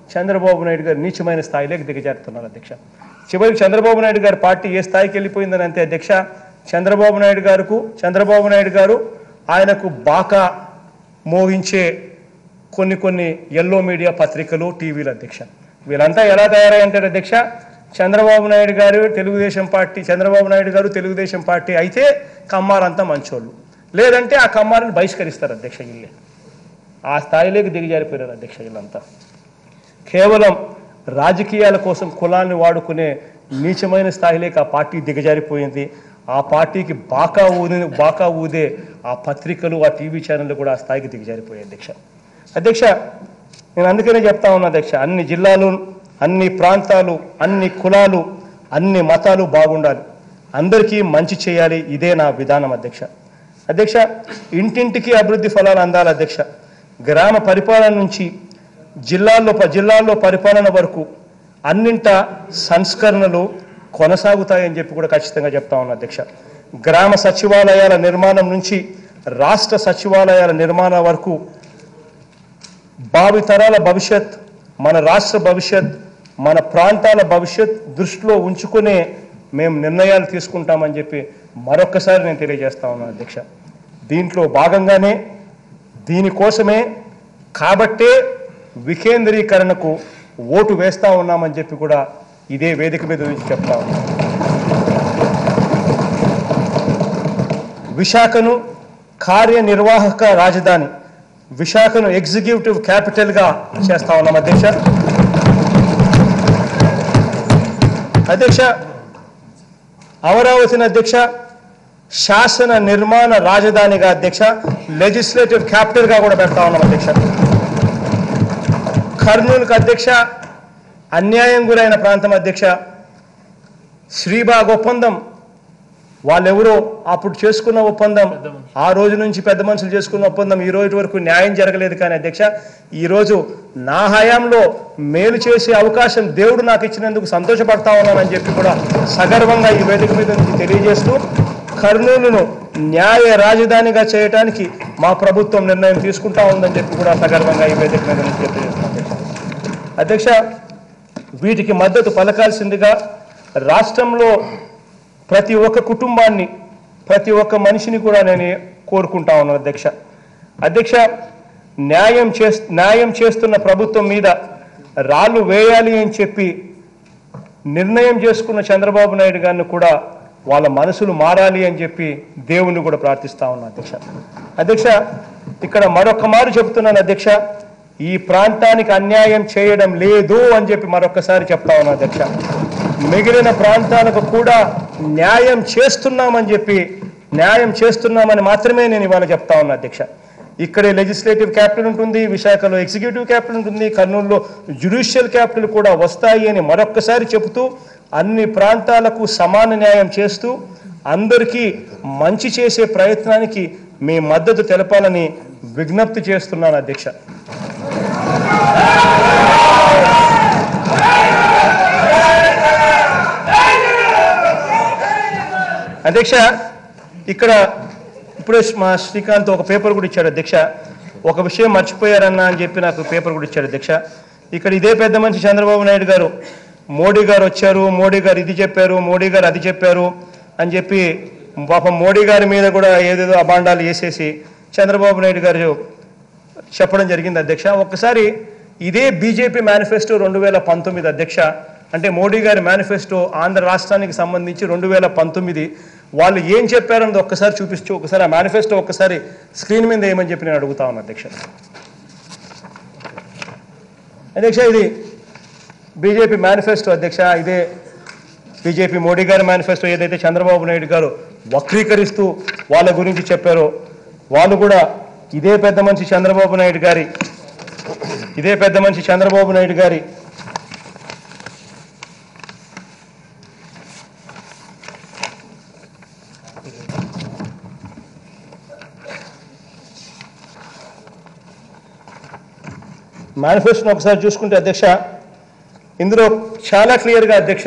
చంద్రబాబు నాయుడు గారు నీచమైన స్థాయిలోకి దిగజారుతున్నారు అధ్యక్ష చివరికి చంద్రబాబు నాయుడు గారి పార్టీ ఏ స్థాయికి వెళ్ళిపోయిందని అంతే అధ్యక్ష చంద్రబాబు నాయుడు గారుకు చంద్రబాబు నాయుడు గారు ఆయనకు బాకా మోగించే కొన్ని కొన్ని ఎల్లో మీడియా పత్రికలు టీవీలు అధ్యక్ష వీళ్ళంతా ఎలా తయారయ్యంటారు అధ్యక్ష చంద్రబాబు నాయుడు గారు తెలుగుదేశం పార్టీ చంద్రబాబు నాయుడు గారు తెలుగుదేశం పార్టీ అయితే కమ్మారంతా మంచోళ్ళు లేదంటే ఆ కమ్మారిని బహిష్కరిస్తారు అధ్యక్ష వీళ్ళే ఆ స్థాయిలోకి దిగజారిపోయారు అధ్యక్ష వీళ్ళంతా కేవలం రాజకీయాల కోసం కులాన్ని వాడుకునే నీచమైన స్థాయిలోకి ఆ పార్టీ దిగజారిపోయింది ఆ పార్టీకి బాకా ఊది బాకా ఊదే ఆ పత్రికలు ఆ టీవీ ఛానళ్ళు కూడా ఆ స్థాయికి దిగజారిపోయాయి అధ్యక్ష అధ్యక్ష నేను అందుకనే చెప్తా ఉన్నా అధ్యక్ష అన్ని జిల్లాలు అన్ని ప్రాంతాలు అన్ని కులాలు అన్ని మతాలు బాగుండాలి అందరికీ మంచి చేయాలి ఇదే నా విధానం అధ్యక్ష అధ్యక్ష ఇంటింటికి అభివృద్ధి ఫలాలు అందాలి అధ్యక్ష గ్రామ పరిపాలన నుంచి జిల్లాల్లో ప- జిల్లాల్లో పరిపాలన వరకు అన్నింట సంస్కరణలు కొనసాగుతాయని చెప్పి కూడా ఖచ్చితంగా చెప్తా ఉన్నా అధ్యక్ష గ్రామ సచివాలయాల నిర్మాణం నుంచి రాష్ట్ర సచివాలయాల నిర్మాణం వరకు భావితరాల భవిష్యత్ మన రాష్ట్ర భవిష్యత్ మన ప్రాంతాల భవిష్యత్ దృష్టిలో ఉంచుకునే మేము నిర్ణయాలు తీసుకుంటామని చెప్పి మరొక్కసారి నేను తెలియజేస్తా ఉన్నాను అధ్యక్ష దీంట్లో భాగంగానే దీనికోసమే కాబట్టే వికేంద్రీకరణకు ఓటు వేస్తా ఉన్నామని చెప్పి కూడా ఇదే వేదిక మీద నుంచి చెప్తా ఉన్నాం విశాఖను కార్యనిర్వాహక రాజధాని విశాఖను ఎగ్జిక్యూటివ్ క్యాపిటల్గా చేస్తా ఉన్నాం అధ్యక్ష అధ్యక్ష అమరావతిని అధ్యక్ష శాసన నిర్మాణ రాజధానిగా అధ్యక్ష లెజిస్లేటివ్ క్యాపిటల్గా కూడా పెడతా ఉన్నాం అధ్యక్ష కర్నూలుకు అధ్యక్ష అన్యాయం గురైన ప్రాంతం అధ్యక్ష శ్రీబాగ్ ఒప్పందం వాళ్ళెవరో అప్పుడు చేసుకున్న ఒప్పందం ఆ రోజు నుంచి పెద్ద మనుషులు చేసుకున్న ఒప్పందం ఈ రోజు వరకు న్యాయం జరగలేదు కానీ అధ్యక్ష ఈ రోజు నా హయాంలో మేలు చేసే అవకాశం దేవుడు నాకు ఇచ్చినందుకు సంతోషపడతా ఉన్నానని చెప్పి కూడా సగర్వంగా ఈ వేదిక మీద నుంచి తెలియజేస్తూ కర్నూలును న్యాయ రాజధానిగా చేయడానికి మా ప్రభుత్వం నిర్ణయం తీసుకుంటా ఉందని చెప్పి కూడా సగర్వంగా ఈ వేదిక మీద నుంచి తెలియజేస్తున్నాను అధ్యక్ష అధ్యక్ష వీటికి మద్దతు పలకాల్సిందిగా రాష్ట్రంలో ప్రతి ఒక్క కుటుంబాన్ని ప్రతి ఒక్క మనిషిని కూడా నేను కోరుకుంటా ఉన్నాను అధ్యక్ష అధ్యక్ష న్యాయం చేస్ న్యాయం చేస్తున్న ప్రభుత్వం మీద రాళ్ళు వేయాలి అని చెప్పి నిర్ణయం చేసుకున్న చంద్రబాబు నాయుడు గారిని కూడా వాళ్ళ మనసులు మారాలి అని చెప్పి దేవుణ్ణి కూడా ప్రార్థిస్తా ఉన్నా అధ్యక్ష అధ్యక్ష ఇక్కడ మరొక మారు చెప్తున్నాను అధ్యక్ష ఈ ప్రాంతానికి అన్యాయం చేయడం లేదు అని చెప్పి మరొకసారి చెప్తా ఉన్నా అధ్యక్ష మిగిలిన ప్రాంతాలకు కూడా న్యాయం చేస్తున్నామని చెప్పి న్యాయం చేస్తున్నామని మాత్రమే నేను ఇవాళ చెప్తా ఉన్నా అధ్యక్ష ఇక్కడే లెజిస్లేటివ్ క్యాపిటల్ ఉంటుంది విశాఖలో ఎగ్జిక్యూటివ్ క్యాపిటల్ ఉంటుంది కర్నూలులో జ్యుడిషియల్ క్యాపిటల్ కూడా వస్తాయి అని మరొక్కసారి చెబుతూ అన్ని ప్రాంతాలకు సమాన న్యాయం చేస్తూ అందరికీ మంచి చేసే ప్రయత్నానికి మీ మద్దతు తెలపాలని విజ్ఞప్తి చేస్తున్నాను అధ్యక్ష అధ్యక్ష ఇక్కడ ఇప్పుడే మా శ్రీకాంత్ ఒక పేపర్ కూడా ఇచ్చాడు అధ్యక్ష ఒక విషయం మర్చిపోయారన్నా అని చెప్పి నాకు పేపర్ కూడా ఇచ్చాడు అధ్యక్ష ఇక్కడ ఇదే పెద్ద మనిషి చంద్రబాబు నాయుడు గారు మోడీ గారు వచ్చారు మోడీ గారు ఇది చెప్పారు మోడీ గారు అది చెప్పారు అని చెప్పి పాపం మోడీ గారి మీద కూడా ఏదేదో అభాండాలు వేసేసి చంద్రబాబు నాయుడు గారు చెప్పడం జరిగింది అధ్యక్ష ఒక్కసారి ఇదే బీజేపీ మేనిఫెస్టో రెండు వేల పంతొమ్మిది అధ్యక్ష అంటే మోడీ గారి మేనిఫెస్టో ఆంధ్ర రాష్ట్రానికి సంబంధించి రెండు వేల పంతొమ్మిది వాళ్ళు ఏం చెప్పారన్నది ఒక్కసారి చూపిస్తూ ఒకసారి ఆ మేనిఫెస్టో ఒక్కసారి స్క్రీన్ మీద ఏమని చెప్పి నేను అడుగుతా ఉన్నాను అధ్యక్ష అధ్యక్ష ఇది బీజేపీ మేనిఫెస్టో అధ్యక్ష ఇదే బీజేపీ మోడీ గారి మేనిఫెస్టో ఏదైతే చంద్రబాబు నాయుడు గారు వక్రీకరిస్తూ వాళ్ళ గురించి చెప్పారో వాళ్ళు కూడా ఇదే పెద్ద మనిషి చంద్రబాబు నాయుడు గారి ఇదే పెద్ద మనిషి చంద్రబాబు నాయుడు గారి మేనిఫెస్టోని ఒకసారి చూసుకుంటే అధ్యక్ష ఇందులో చాలా క్లియర్గా అధ్యక్ష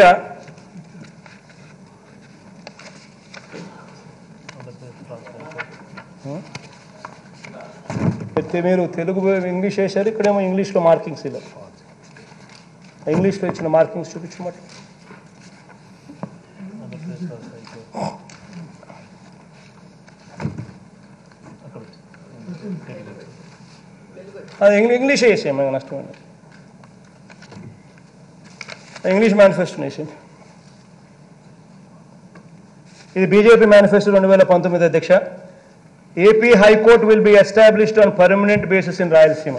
అయితే మీరు తెలుగు ఇంగ్లీష్ వేశారు ఇక్కడేమో ఇంగ్లీష్లో మార్కింగ్స్ ఇలా ఇంగ్లీష్లో ఇచ్చిన మార్కింగ్స్ చూపించమాట అది ఇంగ్లీ ఇంగ్లీషే వేసేయం మనకు నష్టం లేదు. ఇంగ్లీష్ మేనిఫెస్టో వేసేయండి ఇది బీజేపీ మేనిఫెస్టో రెండు వేల పంతొమ్మిది అధ్యక్ష AP high court will be established on permanent basis in Rayalaseema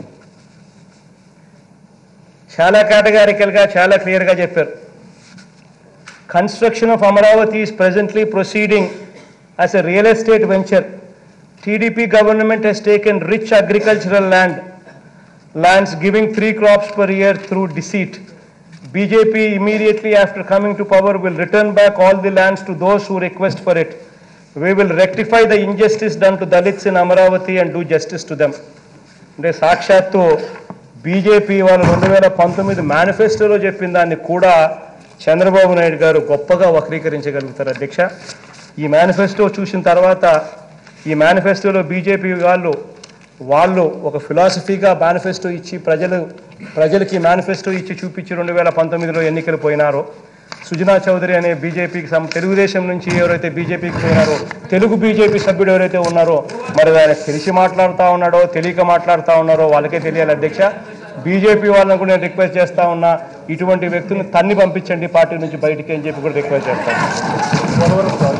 చాలా కేటగారికల్గా చాలా క్లియర్గా చెప్పారు construction of Amaravati is presently proceeding as a real estate venture TDP government has taken rich agricultural land lands giving three crops per year through deceit. BJP immediately after coming to power will return back all the lands to those who request for it. We will rectify the injustice done to Dalits in Amaravati and do justice to them. అంటే సాక్షాత్తు BJP వాళ్ళు రెండు వేల పంతొమ్మిది మేనిఫెస్టోలో చెప్పిన దాన్ని కూడా చంద్రబాబు నాయుడు గారు గొప్పగా వక్రీకరించగలుగుతారు అధ్యక్ష ఈ మేనిఫెస్టో చూసిన తర్వాత ఈ మేనిఫెస్టోలో బీజేపీ వాళ్ళు వాళ్ళు ఒక ఫిలాసఫీగా మేనిఫెస్టో ఇచ్చి ప్రజలు ప్రజలకి మేనిఫెస్టో ఇచ్చి చూపించి రెండు వేల పంతొమ్మిదిలో ఎన్నికలు పోయినారో సుజనా చౌదరి అనే బీజేపీకి సం తెలుగుదేశం నుంచి ఎవరైతే బీజేపీకి పోయినారో తెలుగు బీజేపీ సభ్యుడు ఎవరైతే ఉన్నారో మరి ఆయన తెలిసి మాట్లాడుతూ ఉన్నాడో తెలియక మాట్లాడుతూ ఉన్నారో వాళ్ళకే తెలియాలి అధ్యక్ష బీజేపీ వాళ్ళని కూడా నేను రిక్వెస్ట్ చేస్తా ఉన్నా ఇటువంటి వ్యక్తులను తన్ని పంపించండి పార్టీ నుంచి బయటికి అని చెప్పి కూడా రిక్వెస్ట్ చేస్తాను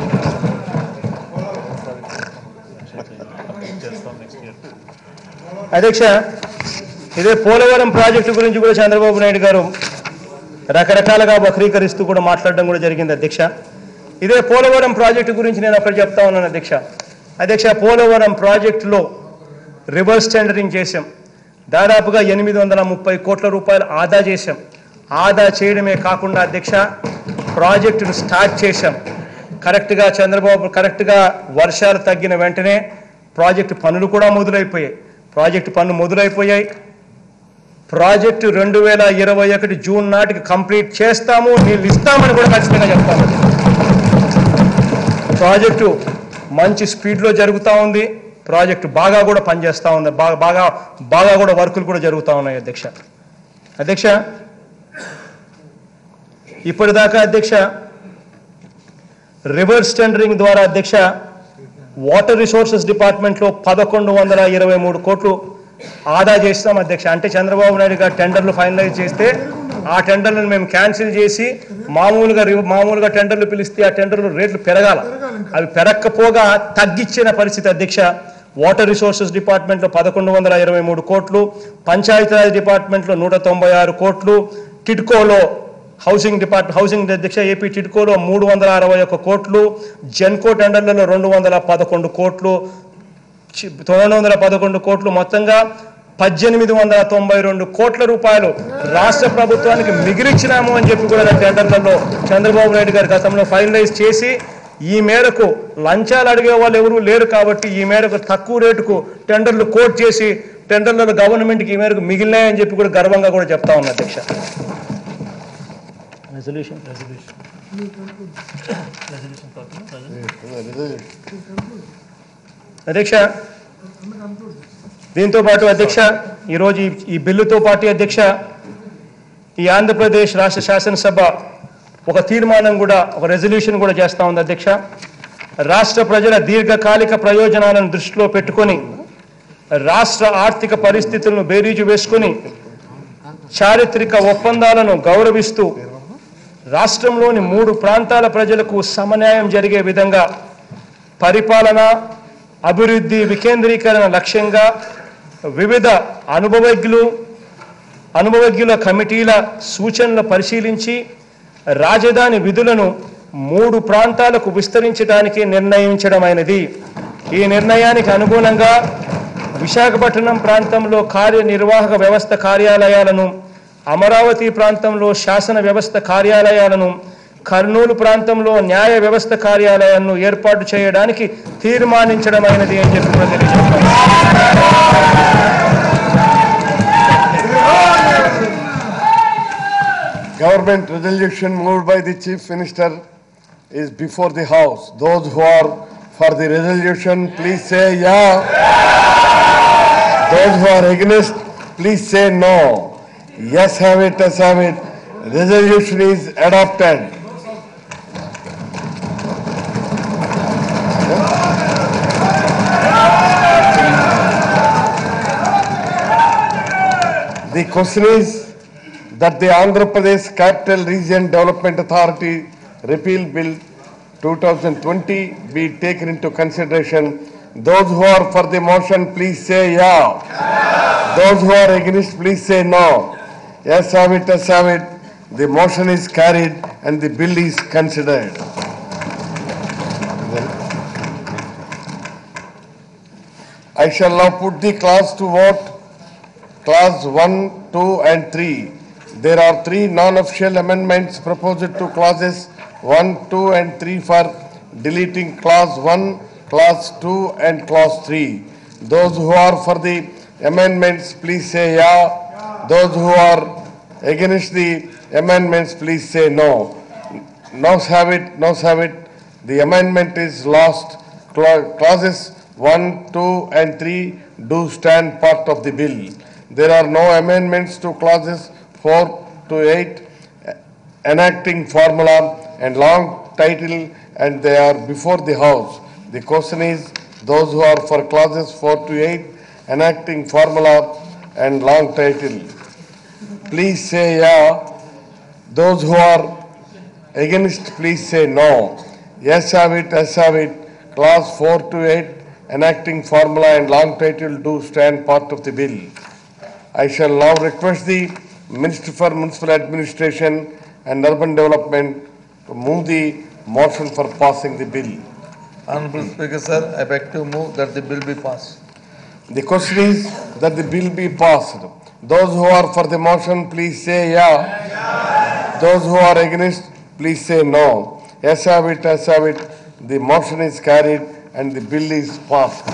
అధ్యక్ష ఇదే పోలవరం ప్రాజెక్టు గురించి కూడా చంద్రబాబు నాయుడు గారు రకరకాలుగా వక్రీకరిస్తూ కూడా మాట్లాడడం కూడా జరిగింది అధ్యక్ష ఇదే పోలవరం ప్రాజెక్టు గురించి నేను ఒకటి చెప్తా ఉన్నాను అధ్యక్ష అధ్యక్ష పోలవరం ప్రాజెక్టులో రివర్స్ టెండరింగ్ చేశాం దాదాపుగా ఎనిమిది వందల ముప్పై కోట్ల రూపాయలు ఆదా చేశాం ఆదా చేయడమే కాకుండా అధ్యక్ష ప్రాజెక్టును స్టార్ట్ చేశాం కరెక్ట్గా చంద్రబాబు కరెక్ట్గా వర్షాలు తగ్గిన వెంటనే ప్రాజెక్టు పనులు కూడా మొదలైపోయాయి ప్రాజెక్టు పనులు మొదలైపోయాయి ప్రాజెక్టు రెండు వేల ఇరవై ఒకటి జూన్ నాటికి కంప్లీట్ చేస్తాము నీళ్ళు ఇస్తామని కూడా ఖచ్చితంగా చెప్తాము ప్రాజెక్టు మంచి స్పీడ్లో జరుగుతూ ఉంది ప్రాజెక్టు బాగా కూడా పనిచేస్తూ ఉంది బాగా బాగా బాగా కూడా వర్కులు కూడా జరుగుతూ ఉన్నాయి అధ్యక్ష అధ్యక్ష ఇప్పటిదాకా అధ్యక్ష రివర్స్ టెండరింగ్ ద్వారా అధ్యక్ష వాటర్ రిసోర్సెస్ డిపార్ట్మెంట్లో పదకొండు వందల ఇరవై మూడు కోట్లు ఆదా చేస్తాం అధ్యక్ష అంటే చంద్రబాబు నాయుడు గారు టెండర్లు ఫైనలైజ్ చేస్తే ఆ టెండర్లను మేము క్యాన్సిల్ చేసి మామూలుగా రి- మామూలుగా టెండర్లు పిలిస్తే ఆ టెండర్లు రేట్లు పెరగాల అవి పెరగకపోగా తగ్గించిన పరిస్థితి అధ్యక్ష వాటర్ రిసోర్సెస్ డిపార్ట్మెంట్లో పదకొండు వందల ఇరవై మూడు కోట్లు పంచాయతీరాజ్ డిపార్ట్మెంట్లో నూట తొంభై ఆరు కోట్లు టిడ్కోలో హౌసింగ్ డిపార్ట్ హౌసింగ్ అధ్యక్ష ఏపీ టిడ్కోలో మూడు వందల అరవై ఒక్క కోట్లు జెన్కో టెండర్లలో రెండు వందల పదకొండు కోట్లు చి- రెండు వందల పదకొండు కోట్లు మొత్తంగా పద్దెనిమిది వందల తొంభై రెండు కోట్ల రూపాయలు రాష్ట్ర ప్రభుత్వానికి మిగిలిచ్చినాము అని చెప్పి కూడా నా టెండర్లలో చంద్రబాబు నాయుడు గారి గతంలో ఫైనలైజ్ చేసి ఈ మేరకు లంచాలు అడిగే వాళ్ళు ఎవరు లేరు కాబట్టి ఈ మేరకు తక్కువ రేటుకు టెండర్లు కోట్ చేసి టెండర్లలో గవర్నమెంట్కి ఈ మేరకు మిగిలినాయని చెప్పి కూడా గర్వంగా కూడా చెప్తా ఉన్నా అధ్యక్ష రెజల్యూషన్ అధ్యక్ష దీంతో పాటు అధ్యక్ష ఈరోజు ఈ- ఈ బిల్లుతో పాటు అధ్యక్ష ఈ ఆంధ్రప్రదేశ్ రాష్ట్ర శాసనసభ ఒక తీర్మానం కూడా ఒక రెజల్యూషన్ కూడా చేస్తా ఉంది అధ్యక్ష రాష్ట్ర ప్రజల దీర్ఘకాలిక ప్రయోజనాలను దృష్టిలో పెట్టుకొని రాష్ట్ర ఆర్థిక పరిస్థితులను బేరీజు వేసుకొని చారిత్రక ఒప్పందాలను గౌరవిస్తూ రాష్ట్రంలోని మూడు ప్రాంతాల ప్రజలకు సమన్యాయం జరిగే విధంగా పరిపాలన అభివృద్ధి వికేంద్రీకరణ లక్ష్యంగా వివిధ అనుభవజ్ఞులు అనుభవజ్ఞుల కమిటీల సూచనలు పరిశీలించి రాజధాని విధులను మూడు ప్రాంతాలకు విస్తరించడానికి నిర్ణయించడమైనది ఈ నిర్ణయానికి అనుగుణంగా విశాఖపట్నం ప్రాంతంలో కార్యనిర్వాహక వ్యవస్థ కార్యాలయాలను అమరావతి ప్రాంతంలో శాసన వ్యవస్థ కార్యాలయాలను కర్నూలు ప్రాంతంలో న్యాయ వ్యవస్థ కార్యాలయాలను ఏర్పాటు చేయడానికి తీర్మానించడమైనది అని చెప్పి కూడా తెలియజేస్తాను Government resolution moved by the Chief Minister is before the House. Those who are for the resolution, please say yeah. Those who are against, please say no. Yes have it, yes have it. Resolution is adopted. The question is that the Andhra Pradesh Capital Region Development Authority repeal bill 2020 be taken into consideration. Those who are for the motion, please say yeah. Those who are against, please say no. Yes, have it, yes, have it. The motion is carried and the bill is considered. I shall now put the class to vote. Class 1, 2 and 3. There are three non-official amendments proposed to clauses 1, 2 and 3 for deleting clause 1, clause 2 and clause 3. Those who are for the amendments, please say yeah. Those who are against the amendments, please say no. Noes have it, noes have it. The amendment is lost. Cla- Clauses 1, 2 and 3 do stand part of the bill. There are no amendments to clauses 4 to 8 enacting formula and long title and they are before the house. The question is, those who are for clauses 4 to 8 enacting formula and long title, please say yeah. Those who are against, please say no. Yes have it, yes have it. Clause 4 to 8 enacting formula and long title do stand part of the bill. I shall now request the Minister for Municipal Administration and Urban Development to move the motion for passing the bill. Honorable Speaker, sir, I beg to move that the bill be passed. The question is that the bill be passed. Those who are for the motion, please say yeah. Those who are against, please say no. Yes have it, yes have it. The motion is carried and the bill is passed.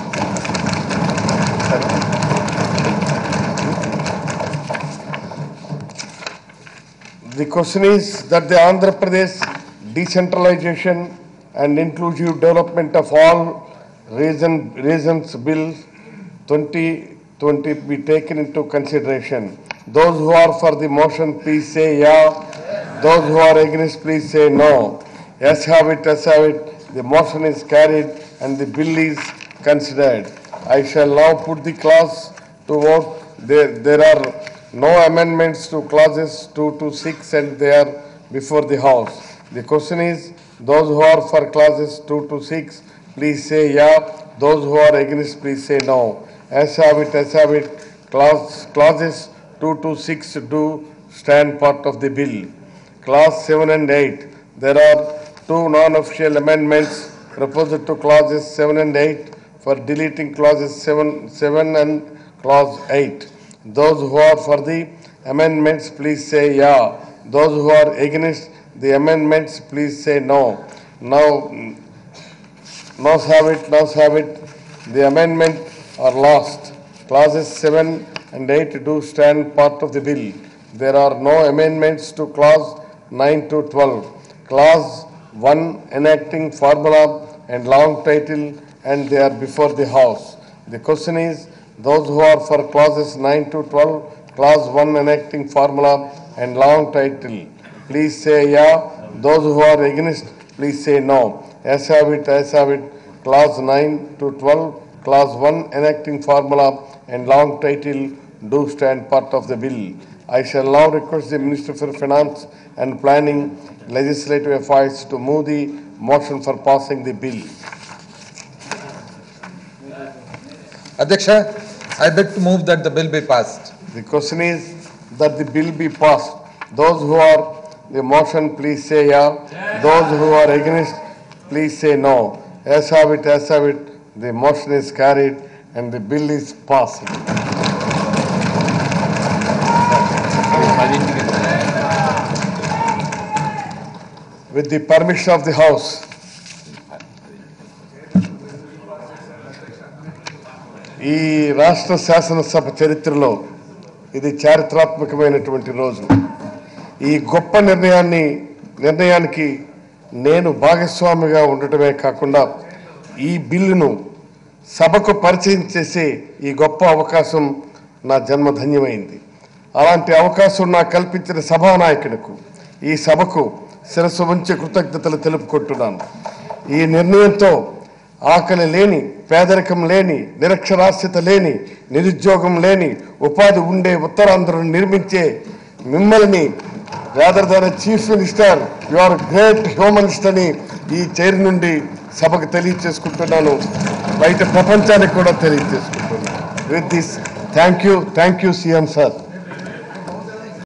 The question is that the Andhra Pradesh decentralization and inclusive development of all region, regions bill 2020 be taken into consideration. Those who are for the motion, please say yeah. Those who are against, please say no. Yes have it, yes have it. The motion is carried and the bill is considered. I shall now put the clause to vote. There, there are no amendments to clauses 2 to 6 and they are before the House. The question is, those who are for clauses 2 to 6, please say yeah. Those who are against, please say no. As have it, as have it. Clause, clauses 2 to 6 do stand part of the bill. Clause 7 and 8, there are two non-official amendments proposed to clauses 7 and 8 for deleting clauses 7, 7 and clause 8. Those who are for the amendments, please say yeah. Those who are against the amendments, please say no. Now, mm, noes have it, noes have it. The amendment are lost. Clauses 7 and 8 do stand part of the bill. There are no amendments to clause 9 to 12. Clause 1 enacting formula and long title and they are before the House. The question is, those who are for clauses 9 to 12, clause 1 enacting formula and long title, please say yeah. Those who are against, please say no. As have it, as have it. Clause 9 to 12, clause 1 enacting formula and long title do stand part of the bill. I shall now request the Minister for Finance and Planning Legislative Affairs to move the motion for passing the bill. Adyaksha, I beg to move that the bill be passed. The question is that the bill be passed. Those who are the motion, please say yeah. Those who are against, please say no. As have it, as have it. The motion is carried and the bill is passed. With the permission of the House. ఈ రాష్ట్ర శాసనసభ చరిత్రలో ఇది చారిత్రాత్మకమైనటువంటి రోజు ఈ గొప్ప నిర్ణయాన్ని నిర్ణయానికి నేను భాగస్వామిగా ఉండటమే కాకుండా ఈ బిల్లును సభకు పరిచయం చేసే ఈ గొప్ప అవకాశం నా జన్మధన్యమైంది అలాంటి అవకాశం నాకు కల్పించిన సభానాయకులకు ఈ సభకు శిరస్సు ఉంచి కృతజ్ఞతలు తెలుపుకుంటున్నాను ఈ నిర్ణయంతో ఆకలి లేని పేదరికం లేని నిరక్షరాస్యత లేని నిరుద్యోగం లేని ఉపాధి ఉండే ఉత్తరాంధ్రను నిర్మించే మిమ్మల్ని rather than chief minister you are great humanist అని ఈ చైర్ నుండి సభకు తెలియచేసుకుంటున్నాను బయట ప్రపంచానికి కూడా తెలియచేసుకుంటున్నాను with this thank you thank you CM sir